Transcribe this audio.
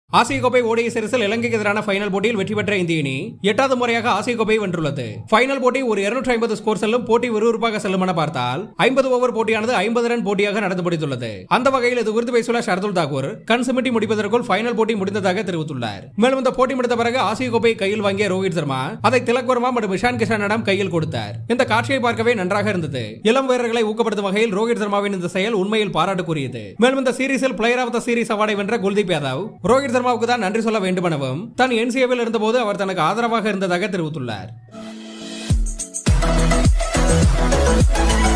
ஆசிய கோப்பை ஓடிய சீரிஸில் இலங்கைக்கு எதிரான ஃபைனல் போட்டியில் வெற்றி பெற்ற இந்திய அணி எட்டாவது முறையாக ஆசிய கோப்பை வென்றுள்ளது ஃபைனல் போட்டி ஒரு இருநூற்றி ஐம்பது ஸ்கோர் செல்லும் போட்டி விறுவிறுப்பாக செல்லும் என பார்த்தால் ஐம்பது ஓவர் போட்டியானது ஐம்பது ரன் போட்டியாக நடந்து முடித்துள்ளது அந்த வகையில் இது குறித்து பேசியுள்ள ஷர்துல் தாக்கூர் கண் சிமிட்டி முடிப்பதற்குள் ஃபைனல் போட்டி முடிந்ததாக தெரிவித்துள்ளார் மேலும் இந்த போட்டி முடிந்த பிறகு ஆசிய கோப்பை கையில் வாங்கிய ரோஹித் சர்மா அதை திலக் வர்மா மற்றும் இஷான் கிஷானிடம் கையில் கொடுத்தார் இந்த காட்சியை பார்க்கவே நன்றாக இருந்தது இளம் வீரர்களை ஊக்கப்படுத்தும் வகையில் ரோஹித் சர்மாவின் இந்த செயல் உண்மையில் பாராட்டுக்குரியது மேலும் இந்த சீரீஸில் பிளேயர் ஆஃப் த சீரிஸ் அவார்டை வென்ற குல்தீப் யாதவ் ரோஹித் சர்மாவுக்கு தான் நன்றி சொல்ல வேண்டும் எனவும் தான் என்சிஏவில் இருந்தபோது அவர் தனக்கு ஆதரவாக இருந்ததாக தெரிவித்துள்ளார்